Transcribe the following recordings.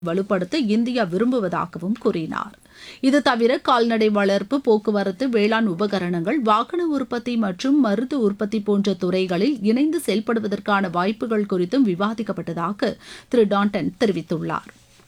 வலுப்படுத்த இந்தியா விரும்புவதாகவும் கூறினார் இது தவிர கால்நடை வளர்ப்பு போக்குவரத்து வேளாண் உபகரணங்கள் வாகன உற்பத்தி மற்றும் மருத்துவ உற்பத்தி போன்ற துறைகளில் இணைந்து செயல்படுவதற்கான வாய்ப்புகள் குறித்தும் விவாதிக்கப்பட்டதாக திரு டான்டன் தெரிவித்துள்ளார்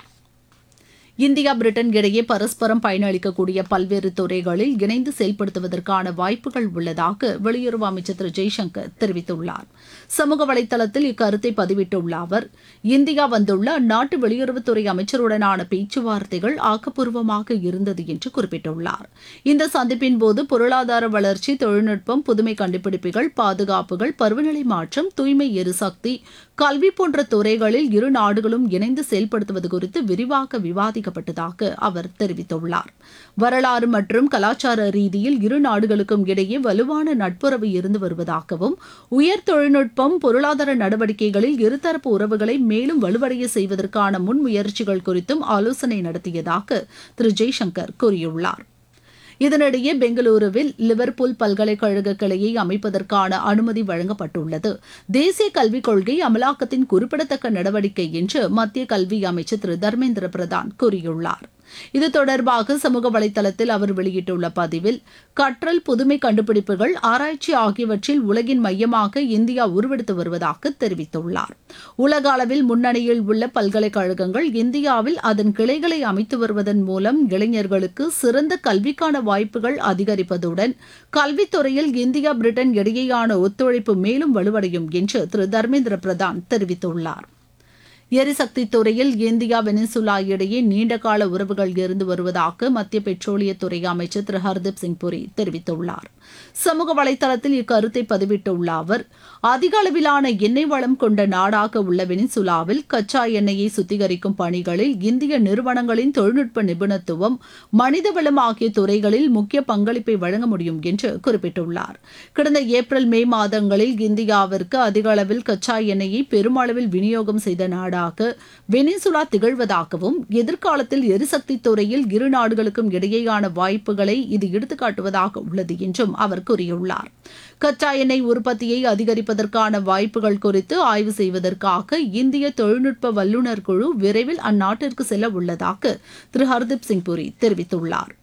இந்தியா பிரிட்டன் இடையே பரஸ்பரம் பயனளிக்கக்கூடிய பல்வேறு துறைகளில் இணைந்து செயல்படுத்துவதற்கான வாய்ப்புகள் உள்ளதாக வெளியுறவு அமைச்சர் திரு ஜெய்சங்கர் தெரிவித்துள்ளார் சமூக வலைதளத்தில் இக்கருத்தை பதிவிட்டுள்ள அவர் இந்தியா வந்துள்ள அந்நாட்டு வெளியுறவுத்துறை அமைச்சருடனான பேச்சுவார்த்தைகள் ஆக்கப்பூர்வமாக இருந்தது என்று குறிப்பிட்டுள்ளார் இந்த சந்திப்பின் போது பொருளாதார வளர்ச்சி தொழில்நுட்பம் புதுமை கண்டுபிடிப்புகள் பாதுகாப்புகள் பருவநிலை மாற்றம் தூய்மை எரிசக்தி கல்வி போன்ற துறைகளில் இரு நாடுகளும் இணைந்து செயல்படுத்துவது குறித்து விரிவாக விவாதிக்கப்பட்டதாக அவர் தெரிவித்துள்ளார் வரலாறு மற்றும் கலாச்சார ரீதியில் இரு நாடுகளுக்கும் இடையே வலுவான நட்புறவு இருந்து வருவதாகவும் உயர் தொழில்நுட்பம் பொருளாதார நடவடிக்கைகளில் இருதரப்பு உறவுகளை மேலும் வலுவடைய செய்வதற்கான முன்முயற்சிகள் குறித்தும் ஆலோசனை நடத்தியதாக திரு ஜெய்சங்கர் கூறியுள்ளார் இதனிடையே பெங்களூருவில் லிவர்பூல் பல்கலைக்கழக கிளையை அமைப்பதற்கான அனுமதி வழங்கப்பட்டுள்ளது தேசிய கல்விக் கொள்கை அமலாக்கத்தின் குறிப்பிடத்தக்க நடவடிக்கை என்று மத்திய கல்வி அமைச்சர் திரு தர்மேந்திர பிரதான் கூறியுள்ளார் இது தொடர்பாக சமூக வலைதளத்தில் அவர் வெளியிட்டுள்ள பதிவில் கற்றல் புதுமை கண்டுபிடிப்புகள் ஆராய்ச்சி ஆகியவற்றில் உலகின் மையமாக இந்தியா உருவெடுத்து வருவதாக தெரிவித்துள்ளார் உலக அளவில் முன்னணியில் உள்ள பல்கலைக்கழகங்கள் இந்தியாவில் அதன் கிளைகளை அமைத்து வருவதன் மூலம் இளைஞர்களுக்கு சிறந்த கல்விக்கான வாய்ப்புகள் அதிகரிப்பதுடன் கல்வித்துறையில் இந்தியா பிரிட்டன் இடையேயான ஒத்துழைப்பு மேலும் வலுவடையும் என்று திரு தர்மேந்திர பிரதான் தெரிவித்துள்ளார் எரிசக்தி துறையில் இந்தியா வெனிசுலா இடையே நீண்டகால உறவுகள் இருந்து வருவதாக மத்திய பெட்ரோலியத்துறை அமைச்சர் திரு ஹர்தீப் சிங் புரி தெரிவித்துள்ளார் சமூக வலைதளத்தில் இக்கருத்தை பதிவிட்டுள்ள அவர் அதிக அளவிலான எண்ணெய் வளம் கொண்ட நாடாக உள்ள வெனிசுலாவில் கச்சா எண்ணெயை சுத்திகரிக்கும் பணிகளில் இந்திய நிறுவனங்களின் தொழில்நுட்ப நிபுணத்துவம் மனிதவளம் ஆகிய துறைகளில் முக்கிய பங்களிப்பை வழங்க முடியும் என்று குறிப்பிட்டுள்ளார் கடந்த ஏப்ரல் மே மாதங்களில் இந்தியாவிற்கு அதிக அளவில் கச்சா எண்ணெயை பெருமளவில் விநியோகம் செய்த நாடாக வெனிசுலா திகழ்வதாகவும் எதிர்காலத்தில் எரிசக்தி துறையில் இரு நாடுகளுக்கும் இடையேயான வாய்ப்புகளை இது எடுத்துக்காட்டுவதாக உள்ளது என்றும் அவர் கூறியுள்ளார் கச்சா எண்ணெய் உற்பத்தியை அதிகரிப்பதற்கான வாய்ப்புகள் குறித்து ஆய்வு செய்வதற்காக இந்திய தொழில்நுட்ப வல்லுநர் குழு விரைவில் அந்நாட்டிற்கு செல்ல உள்ளதாக திரு ஹர்தீப் சிங் புரி தெரிவித்துள்ளார்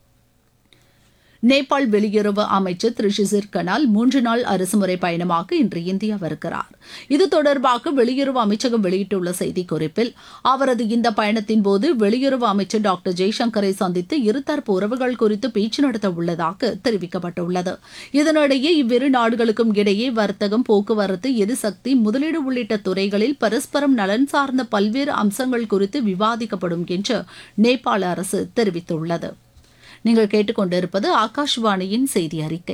நேபாள் வெளியுறவு அமைச்சர் திரு ஷிசிர் கனால் மூன்று நாள் அரசுமுறை பயணமாக இன்று இந்தியா வருகிறார் இது தொடர்பாக வெளியுறவு அமைச்சகம் வெளியிட்டுள்ள செய்திக்குறிப்பில் அவரது இந்த பயணத்தின் போது வெளியுறவு அமைச்சர் டாக்டர் ஜெய்சங்கரை சந்தித்து இருதரப்பு உறவுகள் குறித்து பேச்சு நடத்த உள்ளதாக தெரிவிக்கப்பட்டுள்ளது இதனிடையே இவ்விரு நாடுகளுக்கும் இடையே வர்த்தகம் போக்குவரத்து எரிசக்தி முதலீடு உள்ளிட்ட துறைகளில் பரஸ்பரம் நலன் சார்ந்த பல்வேறு அம்சங்கள் குறித்து விவாதிக்கப்படும் என்று நேபாள அரசு தெரிவித்துள்ளது நீங்கள் கேட்டுக்கொண்டிருப்பது ஆகாஷ்வாணியின் செய்தி அறிக்கை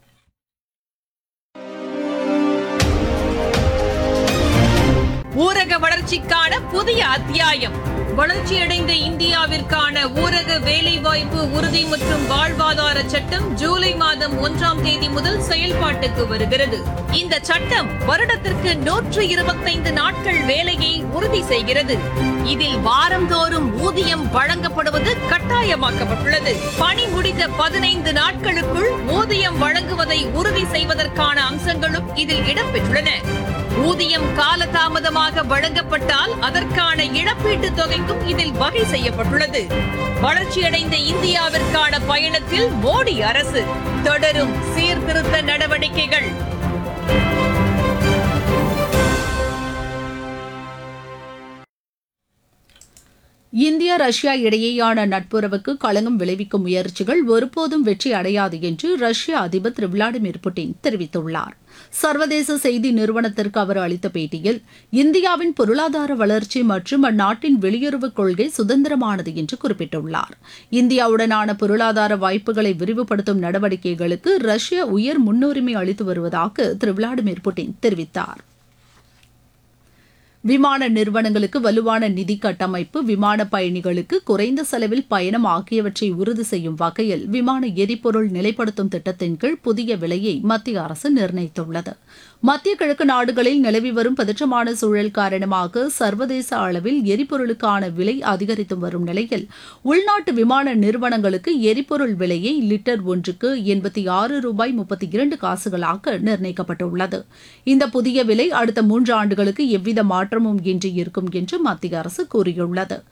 ஊரக வளர்ச்சிக்கான புதிய அத்தியாயம் வளர்ச்சியடைந்த இந்தியாவிற்கான ஊரக வேலைவாய்ப்பு உறுதி மற்றும் வாழ்வாதார சட்டம் ஜூலை மாதம் ஒன்றாம் தேதி முதல் செயல்பாட்டுக்கு வருகிறது இந்த சட்டம் வருடத்திற்கு நூற்று இருபத்தைந்து நாட்கள் வேலையை உறுதி செய்கிறது இதில் வாரந்தோறும் ஊதியம் வழங்கப்படுவது கட்டாயமாக்கப்பட்டுள்ளது பணி முடிந்த பதினைந்து நாட்களுக்குள் ஊதியம் வழங்குவதை உறுதி செய்வதற்கான அம்சங்களும் இதில் இடம்பெற்றுள்ளன ஊதியம் காலதாமதமாக வழங்கப்பட்டால் அதற்கான இழப்பீட்டு தொகைக்கும் இதில் வகை செய்யப்பட்டுள்ளது வளர்ச்சியடைந்த இந்தியாவிற்கான பயணத்தில் மோடி அரசு தொடரும் சீர்திருத்த நடவடிக்கைகள் இந்தியா ரஷ்யா இடையேயான நட்புறவுக்கு களங்கம் விளைவிக்கும் முயற்சிகள் ஒருபோதும் வெற்றி அடையாது என்று ரஷ்ய அதிபர் திரு விளாடிமிர் புட்டின் தெரிவித்துள்ளார் சர்வதேச செய்தி நிறுவனத்திற்கு அவர் அளித்த பேட்டியில் இந்தியாவின் பொருளாதார வளர்ச்சி மற்றும் அந்நாட்டின் வெளியுறவுக் கொள்கை சுதந்திரமானது என்று குறிப்பிட்டுள்ளார் இந்தியாவுடனான பொருளாதார வாய்ப்புகளை விரிவுபடுத்தும் நடவடிக்கைகளுக்கு ரஷ்யா உயர் முன்னுரிமை அளித்து வருவதாக திரு விளாடிமிர் புட்டின் தெரிவித்தார் விமான நிறுவனங்களுக்கு வலுவான நிதி கட்டமைப்பு விமான பயணிகளுக்கு குறைந்த செலவில் பயணம் ஆகியவற்றை உறுதி செய்யும் வகையில் விமான எரிபொருள் நிலைப்படுத்தும் திட்டத்தின் கீழ் புதிய விலையை மத்திய அரசு நிர்ணயித்துள்ளது மத்திய கிழக்கு நாடுகளில் நிலவி வரும் பதற்றமான சூழல் காரணமாக சர்வதேச அளவில் எரிபொருளுக்கான விலை அதிகரித்து வரும் நிலையில் உள்நாட்டு விமான நிறுவனங்களுக்கு எரிபொருள் விலையை லிட்டர் ஒன்றுக்கு எண்பத்தி ஆறு ரூபாய் முப்பத்தி இரண்டு காசுகளாக நிர்ணயிக்கப்பட்டுள்ளது இந்த புதிய விலை அடுத்த மூன்று ஆண்டுகளுக்கு எவ்வித மாற்றமும் இன்றி இருக்கும் என்று மத்திய அரசு கூறியுள்ளது